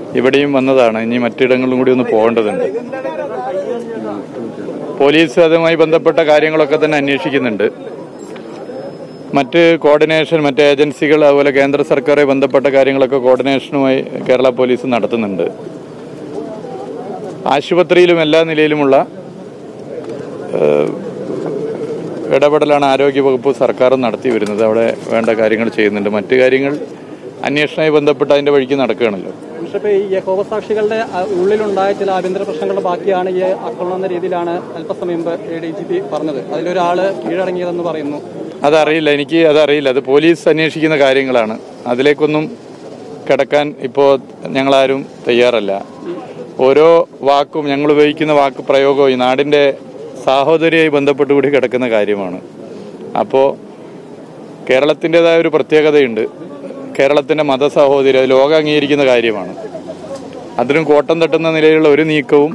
ഇവിടെയും വന്നതാണ് ഇനി മറ്റിടങ്ങളിലും കൂടി ഒന്ന് പോകേണ്ടതുണ്ട് പോലീസ് അതുമായി ബന്ധപ്പെട്ട കാര്യങ്ങളൊക്കെ തന്നെ അന്വേഷിക്കുന്നുണ്ട് മറ്റ് കോർഡിനേഷൻ മറ്റ് ഏജൻസികൾ അതുപോലെ കേന്ദ്ര സർക്കാരെ ബന്ധപ്പെട്ട കാര്യങ്ങളൊക്കെ കോർഡിനേഷനുമായി കേരള പോലീസ് നടത്തുന്നുണ്ട് ആശുപത്രിയിലും എല്ലാ നിലയിലുമുള്ള ഏഹ്, ഇടപെടലാണ് ആരോഗ്യവകുപ്പ് സർക്കാരും നടത്തി വരുന്നത് അവിടെ വേണ്ട കാര്യങ്ങൾ ചെയ്യുന്നുണ്ട് മറ്റു കാര്യങ്ങൾ അന്വേഷണവുമായി ബന്ധപ്പെട്ട് അതിന്റെ വഴിക്ക് നടക്കുകയാണല്ലോ പക്ഷേ ഇപ്പൊ ഈ യഹോവ സാക്ഷികളുടെ അഹ്, ഉള്ളിലുണ്ടായ ചില ആഭ്യന്തര പ്രശ്നങ്ങളുടെ ബാക്കിയാണ് ഈ ആക്രമണം എന്ന രീതിയിലാണ് അല്പസമയം മുമ്പ് എ ഡി ജി പി പറഞ്ഞത് അതിലൊരാള് കീഴടങ്ങിയതെന്ന് പറയുന്നു അതറിയില്ല എനിക്ക് അതറിയില്ല അത് പോലീസ് അന്വേഷിക്കുന്ന കാര്യങ്ങളാണ് അതിലേക്കൊന്നും കിടക്കാൻ ഇപ്പോൾ ഞങ്ങളാരും തയ്യാറല്ല ഓരോ വാക്കും ഞങ്ങൾ ഉപയോഗിക്കുന്ന വാക്ക് പ്രയോഗവും ഈ നാടിൻ്റെ സാഹോദര്യമായി ബന്ധപ്പെട്ട് കൂടി കിടക്കുന്ന കാര്യമാണ് അപ്പോൾ കേരളത്തിൻ്റെതായ ഒരു പ്രത്യേകതയുണ്ട് കേരളത്തിൻ്റെ മതസഹോദര്യം അത് ലോകം അംഗീകരിക്കുന്ന കാര്യമാണ് അതിനും കോട്ടം തട്ടുന്ന നിലയിലുള്ള ഒരു നീക്കവും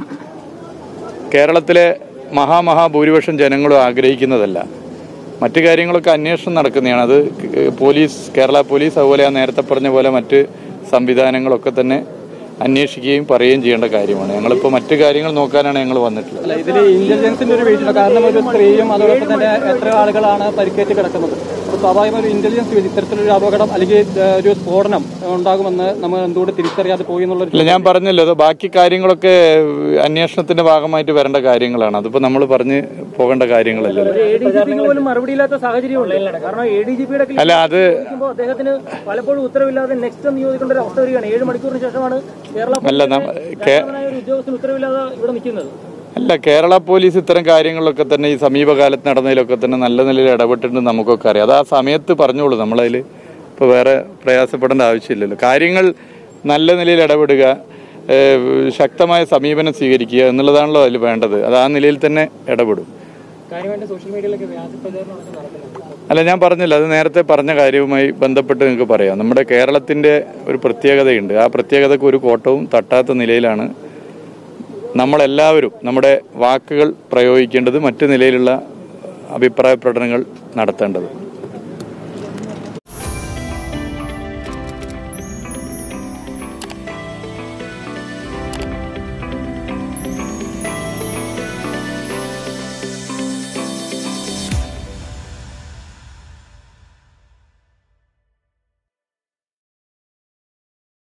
കേരളത്തിലെ മഹാമഹാഭൂരിപക്ഷം ജനങ്ങളും ആഗ്രഹിക്കുന്നതല്ല മറ്റു കാര്യങ്ങളൊക്കെ അന്വേഷണം നടക്കുന്നതാണ് അത് പോലീസ് കേരള പോലീസ് അതുപോലെ ആ നേരത്തെ പറഞ്ഞ പോലെ മറ്റ് സംവിധാനങ്ങളൊക്കെ തന്നെ അന്വേഷിക്കുകയും പറയുകയും ചെയ്യേണ്ട കാര്യമാണ് ഞങ്ങളിപ്പോൾ മറ്റു കാര്യങ്ങൾ നോക്കാനാണ് ഞങ്ങൾ വന്നിട്ടുള്ളത് അല്ല ഇതിൽ ഇന്റലിജൻസിന്റെ ഒരു വീഴ്ച കാരണം ഒരു സ്ത്രീയും അതോടൊപ്പം തന്നെ എത്ര ആളുകളാണ് പരിക്കേറ്റ് കിടക്കുന്നത് അപ്പോൾ സ്വാഭാവികം ഒരു ഇന്റലിജൻസ് വീഴ്ച ഇത്തരത്തിലൊരു അപകടം അല്ലെങ്കിൽ ഏഹ്, ഒരു സ്ഫോടനം ഉണ്ടാകുമെന്ന് നമ്മൾ എന്തുകൊണ്ട് തിരിച്ചറിയാതെ പോയി എന്നുള്ളൊരു ഇല്ല ഞാൻ പറഞ്ഞല്ലോ അത് ബാക്കി കാര്യങ്ങളൊക്കെ അന്വേഷണത്തിന്റെ ഭാഗമായിട്ട് വരേണ്ട കാര്യങ്ങളാണ് അതിപ്പോൾ നമ്മൾ പറഞ്ഞ് പോകേണ്ട കാര്യങ്ങളല്ലല്ലോ എ ഡി ജി പിക്ക് പോലും മറുപടിയില്ലാത്ത സാഹചര്യമുണ്ട് കാരണം എ ഡി ജി പിയുടെ അല്ല അത് ചോദിക്കുമ്പോൾ അദ്ദേഹത്തിന് പലപ്പോഴും ഉത്തരവില്ലാതെ നെക്സ്റ്റ് നിയോഗിക്കേണ്ട ഒരു അവസ്ഥ വരികയാണ് ഏഴ് മണിക്കൂറിന് ശേഷമാണ് കേരള അല്ല നമ്മ കേ- പോലീസിന്റെ ഒരു ഉദ്യോഗസ്ഥന് ഉത്തരവില്ലാതെ ഇവിടെ നിൽക്കുന്നത് അല്ല കേരള പോലീസ് ഇത്തരം കാര്യങ്ങളിലൊക്കെ തന്നെ ഈ സമീപകാലത്ത് നടന്നതിലൊക്കെ തന്നെ നല്ല നിലയിൽ ഇടപെട്ടിട്ടുണ്ട് നമുക്കൊക്കെ അറിയാം അത് ആ സമയത്ത് പറഞ്ഞോളൂ നമ്മളതിൽ ഇപ്പോൾ വേറെ പ്രയാസപ്പെടേണ്ട ആവശ്യമില്ലല്ലോ കാര്യങ്ങൾ നല്ല നിലയിൽ ഇടപെടുക ഏഹ് ശക്തമായ സമീപനം സ്വീകരിക്കുക എന്നുള്ളതാണല്ലോ അതിൽ വേണ്ടത് അത് ആ നിലയിൽ തന്നെ ഇടപെടും കാര്യമായിട്ട് സോഷ്യൽ മീഡിയയിലൊക്കെ വ്യാജ പ്രചാരണമൊക്കെ നടക്കുന്നുണ്ട് അല്ല ഞാൻ പറഞ്ഞില്ല അത് നേരത്തെ പറഞ്ഞ കാര്യവുമായി ബന്ധപ്പെട്ട് നിങ്ങൾക്ക് പറയാം നമ്മുടെ കേരളത്തിൻ്റെ ഒരു പ്രത്യേകതയുണ്ട് ആ പ്രത്യേകതക്ക് ഒരു കോട്ടവും തട്ടാത്ത നിലയിലാണ് നമ്മളെല്ലാവരും നമ്മുടെ വാക്കുകൾ പ്രയോഗിക്കേണ്ടത് മറ്റു നിലയിലുള്ള അഭിപ്രായ പ്രകടനങ്ങൾ നടത്തേണ്ടത്